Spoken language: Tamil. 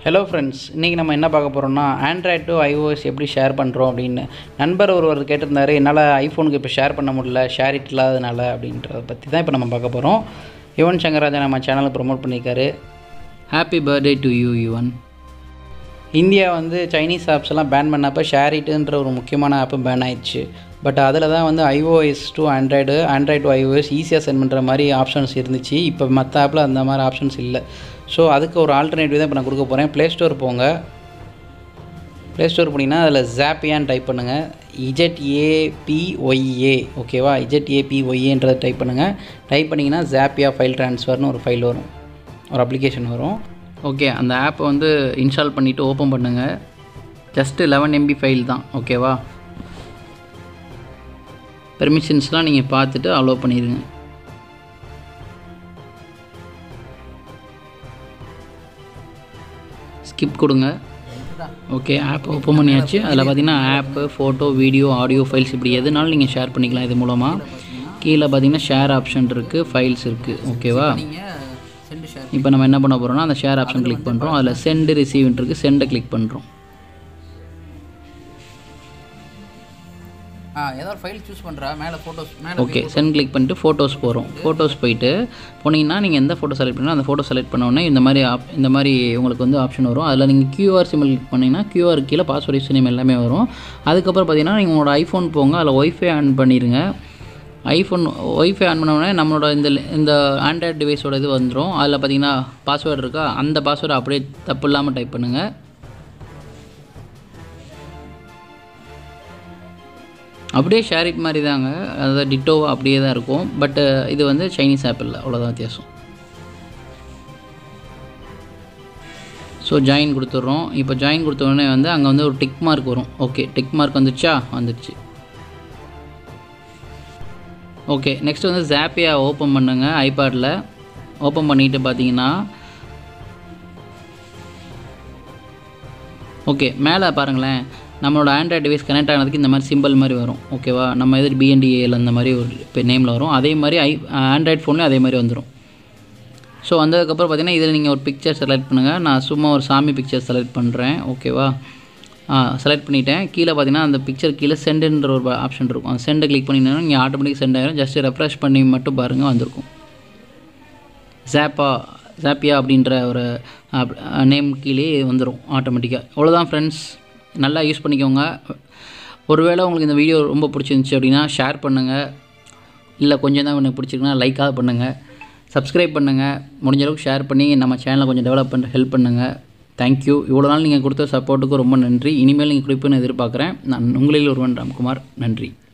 ஹலோ ஃப்ரெண்ட்ஸ் இன்றைக்கி நம்ம என்ன பார்க்க போகிறோம்னா ஆண்ட்ராய்ட் டு iOS எப்படி ஷேர் பண்ணுறோம் அப்படின்னு நண்பர் ஒருவர் கேட்டிருந்தாரு என்னால் ஐஃபோனுக்கு இப்போ ஷேர் பண்ண முடியல ஷேர் இட் இல்லாதனால அப்படின்றத பற்றி தான் இப்போ நம்ம பார்க்க போகிறோம் யுவன் சங்கராஜன் நம்ம சேனலை ப்ரோமோட் பண்ணியிருக்காரு happy birthday to you Yuvan India வந்து சைனீஸ் ஆப்ஸ் எல்லாம் பேன் பண்ணப்போ ஷேர் இட்டுன்ற ஒரு முக்கியமான ஆப்பு பேன் ஆயிடுச்சு பட் அதில் தான் வந்து iOS to Android Android to iOS ஈஸியாக சென்ட் பண்ணுற மாதிரி ஆப்ஷன்ஸ் இருந்துச்சு இப்போ மற்ற ஆப்பில் அந்த மாதிரி ஆப்ஷன்ஸ் இல்லை ஸோ அதுக்கு ஒரு ஆல்டர்னேட்டிவ் தான் இப்போ நான் கொடுக்க போகிறேன் ப்ளே ஸ்டோர் போங்க ப்ளே ஸ்டோர் போனீங்கன்னா அதில் ஜாப்பியான்னு டைப் பண்ணுங்கள் இஜெட்ஏபிஒய்ஏ ஓகேவா இஜெட்ஏபிஒய்ஏன்றதை டைப் பண்ணுங்கள் டைப் பண்ணிங்கன்னா ஜாப்பியா ஃபைல் ட்ரான்ஸ்ஃபர்னு ஒரு ஃபைல் வரும் ஒரு அப்ளிகேஷன் வரும் ஓகே அந்த ஆப்பை வந்து இன்ஸ்டால் பண்ணிவிட்டு ஓப்பன் பண்ணுங்கள் ஜஸ்ட்டு லெவன் எம்பி ஃபைல் தான் ஓகேவா பெர்மிஷன்ஸ்லாம் நீங்கள் பார்த்துட்டு அலோவ் பண்ணிடுங்க ஸ்கிப் கொடுங்க ஓகே ஆப் ஓப்பன் பண்ணியாச்சு அதில் பார்த்தீங்கன்னா app photo video audio files இப்படி எதுனாலும் நீங்கள் ஷேர் பண்ணிக்கலாம் இது மூலமாக கீழே பார்த்தீங்கன்னா ஷேர் ஆப்ஷன் இருக்குது ஃபைல்ஸ் இருக்குது ஓகேவா இப்போ நம்ம என்ன பண்ண போகிறோம்னா அந்த ஷேர் ஆப்ஷன் கிளிக் பண்ணுறோம் அதில் சென்ட் ரிசீவ்ன்ட் இருக்குது சென்டை கிளிக் பண்ணுறோம் ஆ ஏதோ ஒரு ஃபைல் சூஸ் பண்ணுறா மேலே ஃபோட்டோஸ் மேலே ஓகே சென்ட் கிளிக் பண்ணிட்டு ஃபோட்டோஸ் போகிறோம் ஃபோட்டோஸ் போயிட்டு போனீங்கன்னா நீங்கள் எந்த ஃபோட்டோ செலக்ட் பண்ணணும் அந்த ஃபோட்டோ செலக்ட் பண்ண உடனே இந்த மாதிரி ஆப் இந்த மாதிரி உங்களுக்கு வந்து ஆப்ஷன் வரும் அதில் நீங்கள் கியூஆர் சிம்பிள் கிளிக் பண்ணிங்கன்னா கியூஆர் கீழே பாஸ்வேர்ட் யூஸ் நேம் எல்லாமே வரும் அதுக்கப்புறம் பார்த்தீங்கன்னா நீங்கள் உங்களோட ஐஃபோன் போங்க அதில் ஒய்ஃபை ஆன் பண்ணிடுங்க ஐஃபோன் ஒய்ஃபை ஆன் பண்ண உடனே நம்மளோட இந்த இந்த ஆண்ட்ராய்டு டிவைஸோட இது வந்துடும் அதில் பார்த்தீங்கன்னா பாஸ்வேர்டு இருக்கா அந்த பாஸ்வேர்டு அப்படியே தப்பு இல்லாமல் டைப் பண்ணுங்கள் அப்படியே ஷேர் இட் மாதிரி தாங்க அதாவது டிட்டோ அப்படியே தான் இருக்கும் பட் இது வந்து சைனீஸ் ஆப் இல்லை அவ்வளோதான் வித்தியாசம் ஸோ ஜாயின் கொடுத்துட்றோம் இப்போ ஜாயின் கொடுத்த உடனே வந்து அங்கே வந்து ஒரு டிக் மார்க் வரும் ஓகே டிக் மார்க் வந்துச்சா வந்துடுச்சு ஓகே நெக்ஸ்ட் வந்து ஜாப்பியா ஓப்பன் பண்ணுங்க ஐபேடில் ஓப்பன் பண்ணிட்டு பார்த்தீங்கன்னா ஓகே மேலே பாருங்களேன் நம்மளோட ஆண்ட்ராய்ட் டிவைஸ் கனெக்ட் ஆனதுக்கு இந்த மாதிரி சிம்பிள் மாதிரி வரும் ஓகேவா நம்ம எதிர் பிஎன்டிஏல அந்த மாதிரி ஒரு இப்போ நேமில் வரும் அதே மாதிரி ஐ ஆண்ட்ராய்ட் ஃபோன்லேயும் அதே மாதிரி வந்துடும் ஸோ வந்ததுக்கப்புறம் பார்த்தீங்கன்னா இதில் நீங்கள் ஒரு பிக்சர் செலக்ட் பண்ணுங்கள் நான் சும்மா ஒரு சாமி பிக்சர் செலக்ட் பண்ணுறேன் ஓகேவா செலக்ட் பண்ணிட்டேன் கீழே பார்த்தீங்கன்னா அந்த பிக்சர் கீழே சென்டுன்ற ஒரு ஆப்ஷன் இருக்கும் அந்த சென்டை கிளிக் பண்ணிங்கன்னா நீங்கள் ஆட்டோமேட்டிக் சென்ட் ஆயிரும் ஜஸ்ட் ரெஃப்ரெஷ் பண்ணி மட்டும் பாருங்கள் வந்திருக்கும் ஜாப்பா ஜாப்பியா அப்படின்ற ஒரு நேம் கீழே வந்துடும் ஆட்டோமேட்டிக்காக அவ்வளோதான் ஃப்ரெண்ட்ஸ் நல்லா யூஸ் பண்ணிக்கோங்க ஒருவேளை உங்களுக்கு இந்த வீடியோ ரொம்ப பிடிச்சிருந்துச்சி அப்படின்னா ஷேர் பண்ணுங்கள் இல்லை கொஞ்சம் தான் எனக்கு பிடிச்சிருக்குன்னா லைக்காக பண்ணுங்கள் சப்ஸ்கிரைப் பண்ணுங்கள் முடிஞ்ச அளவுக்கு ஷேர் பண்ணி நம்ம சேனலை கொஞ்சம் டெவலப் பண்ண ஹெல்ப் பண்ணுங்கள் தேங்க்யூ இவ்வளோ நாள் நீங்கள் கொடுத்த சப்போர்ட்டுக்கு ரொம்ப நன்றி இனிமேல் நீங்கள் கொடுப்பேன்னு எதிர்பார்க்குறேன் நான் உங்களில் ஒருவன் ராம்குமார் நன்றி